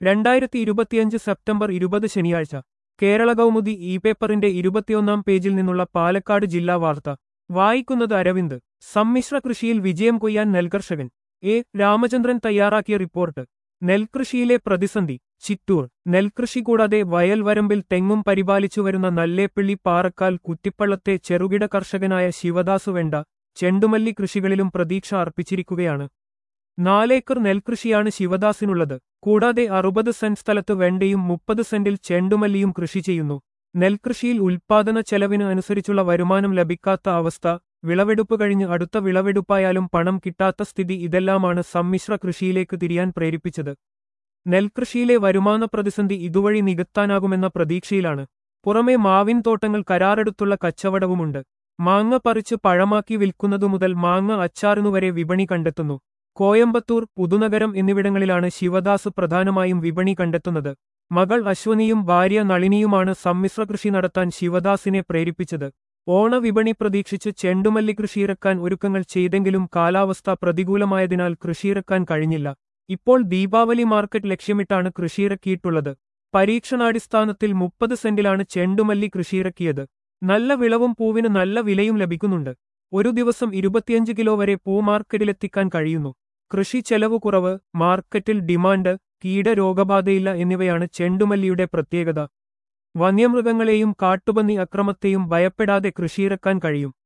രണ്ടായിരത്തി ഇരുപത്തിയഞ്ച് സെപ്റ്റംബർ ഇരുപത് ശനിയാഴ്ച കേരള കൗമുദി ഇ പേപ്പറിന്റെ ഇരുപത്തിയൊന്നാം പേജിൽ നിന്നുള്ള പാലക്കാട് ജില്ലാ വാർത്ത വായിക്കുന്നത് അരവിന്ദ് സമ്മിശ്ര കൃഷിയിൽ വിജയം കൊയ്യാൻ നെൽകർഷകൻ എ രാമചന്ദ്രൻ തയ്യാറാക്കിയ റിപ്പോർട്ട് നെൽകൃഷിയിലെ പ്രതിസന്ധി ചിറ്റൂർ നെൽകൃഷി കൂടാതെ വയൽ വരമ്പിൽ തെങ്ങും പരിപാലിച്ചു വരുന്ന നല്ലേപ്പിള്ളി പാറക്കാൽ കുറ്റിപ്പള്ളത്തെ ചെറുകിട കർഷകനായ ശിവദാസു വേണ്ട ചെണ്ടുമല്ലി കൃഷികളിലും പ്രതീക്ഷ അർപ്പിച്ചിരിക്കുകയാണ് നാലേക്കർ നെൽകൃഷിയാണ് ശിവദാസിനുള്ളത് കൂടാതെ അറുപത് സെന്റ് സ്ഥലത്ത് വെണ്ടയും മുപ്പത് സെന്റിൽ ചെണ്ടുമല്ലിയും കൃഷി ചെയ്യുന്നു നെൽകൃഷിയിൽ ഉൽപാദന ചെലവിന് അനുസരിച്ചുള്ള വരുമാനം ലഭിക്കാത്ത അവസ്ഥ വിളവെടുപ്പ് കഴിഞ്ഞ് അടുത്ത വിളവെടുപ്പായാലും പണം കിട്ടാത്ത സ്ഥിതി ഇതെല്ലാമാണ് സമ്മിശ്ര കൃഷിയിലേക്ക് തിരിയാൻ പ്രേരിപ്പിച്ചത് നെൽകൃഷിയിലെ വരുമാന പ്രതിസന്ധി ഇതുവഴി നികത്താനാകുമെന്ന പ്രതീക്ഷയിലാണ് പുറമെ മാവിൻ തോട്ടങ്ങൾ കരാറെടുത്തുള്ള കച്ചവടവുമുണ്ട് മാങ്ങ പറിച്ച് പഴമാക്കി വിൽക്കുന്നതു മുതൽ മാങ്ങ അച്ചാറിനുവരെ വിപണി കണ്ടെത്തുന്നു കോയമ്പത്തൂർ പുതുനഗരം എന്നിവിടങ്ങളിലാണ് ശിവദാസ് പ്രധാനമായും വിപണി കണ്ടെത്തുന്നത് മകൾ അശ്വനിയും ഭാര്യ നളിനിയുമാണ് സമ്മിശ്ര കൃഷി നടത്താൻ ശിവദാസിനെ പ്രേരിപ്പിച്ചത് ഓണവിപണി പ്രതീക്ഷിച്ച് ചെണ്ടുമല്ലി കൃഷിയിറക്കാൻ ഒരുക്കങ്ങൾ ചെയ്തെങ്കിലും കാലാവസ്ഥ പ്രതികൂലമായതിനാൽ കൃഷിയിറക്കാൻ കഴിഞ്ഞില്ല ഇപ്പോൾ ദീപാവലി മാർക്കറ്റ് ലക്ഷ്യമിട്ടാണ് കൃഷിയിറക്കിയിട്ടുള്ളത് പരീക്ഷണാടിസ്ഥാനത്തിൽ മുപ്പത് സെന്റിലാണ് ചെണ്ടുമല്ലി കൃഷിയിറക്കിയത് നല്ല വിളവും പൂവിന് നല്ല വിലയും ലഭിക്കുന്നുണ്ട് ഒരു ദിവസം ഇരുപത്തിയഞ്ച് കിലോ വരെ പൂ മാർക്കറ്റിലെത്തിക്കാൻ കഴിയുന്നു കൃഷി ചെലവ് കുറവ് മാർക്കറ്റിൽ ഡിമാൻഡ് കീടരോഗബാധയില്ല എന്നിവയാണ് ചെണ്ടുമല്ലിയുടെ പ്രത്യേകത വന്യമൃഗങ്ങളെയും കാട്ടുപന്നി അക്രമത്തെയും ഭയപ്പെടാതെ കൃഷിയിറക്കാൻ കഴിയും